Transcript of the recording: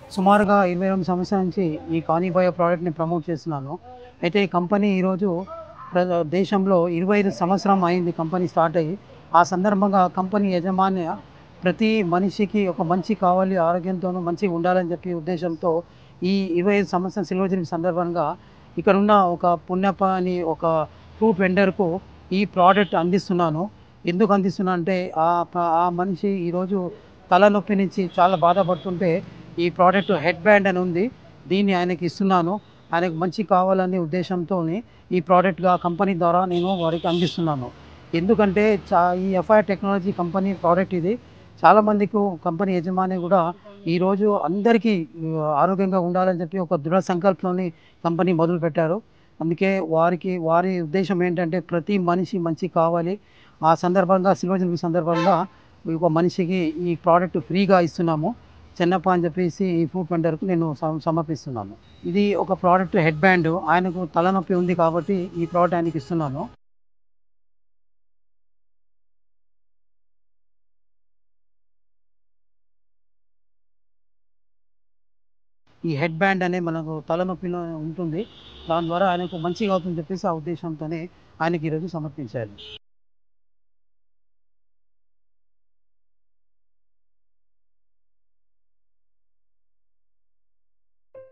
సుమారుగా ఇరవై రెండు సంవత్సరాల నుంచి ఈ కానీబయో ప్రోడక్ట్ని ప్రమోట్ చేస్తున్నాను అయితే ఈ కంపెనీ ఈరోజు ప్ర- దేశంలో ఇరవై ఐదు సంవత్సరం అయింది కంపెనీ స్టార్ట్ అయ్యి ఆ సందర్భంగా కంపెనీ యజమాన్య ప్రతి మనిషికి ఒక మంచి కావాలి ఆరోగ్యంతోనూ మంచిగా ఉండాలని చెప్పి ఉద్దేశంతో ఈ ఇరవై ఐదు సంవత్సరం సిల్వర్ జూబ్లీ సందర్భంగా ఇక్కడ ఉన్న ఒక పుణ్యప అని ఒక ఫ్రూట్ వెండర్కు ఈ ప్రోడక్ట్ అందిస్తున్నాను ఎందుకు అందిస్తున్నా అంటే ఆ ప- ఆ మనిషి ఈరోజు తలనొప్పి నుంచి చాలా బాధపడుతుంటే ఈ ప్రోడక్ట్ హెడ్ బ్యాండ్ అని ఉంది దీన్ని ఆయనకి ఇస్తున్నాను ఆయనకు మంచి కావాలనే ఉద్దేశంతో ఈ ప్రోడక్ట్గా కంపెనీ ద్వారా నేను వారికి అందిస్తున్నాను ఎందుకంటే చా ఈ ఎఫ్ఐఆర్ టెక్నాలజీ కంపెనీ ప్రోడక్ట్ ఇది చాలామందికి కంపెనీ యజమాని కూడా ఈరోజు అందరికీ ఆ, ఆరోగ్యంగా ఉండాలని చెప్పి ఒక దృఢ సంకల్పంలోని కంపెనీ మొదలు పెట్టారు అందుకే వారికి వారి ఉద్దేశం ఏంటంటే ప్రతి మనిషి మంచి కావాలి ఆ సందర్భంగా సిల్వర్ జూబ్లీ సందర్భంగా ఒక మనిషికి ఈ ప్రోడక్ట్ ఫ్రీగా ఇస్తున్నాము చెన్నప్ప అని చెప్పేసి ఈ ఫుడ్ వెండర్కు నేను సమ- సమర్పిస్తున్నాను ఇది ఒక ప్రోడక్ట్ హెడ్ బ్యాండ్ ఆయనకు తలనొప్పి ఉంది కాబట్టి ఈ ప్రోడక్ట్ ఆయనకి ఇస్తున్నాను ఈ హెడ్ బ్యాండ్ అనే మనకు తలనొప్పిలో ఉంటుంది దాని ద్వారా ఆయనకు మంచిగా అవుతుందని చెప్పేసి ఆ ఉద్దేశంతోనే ఆయనకి ఈరోజు సమర్పించారు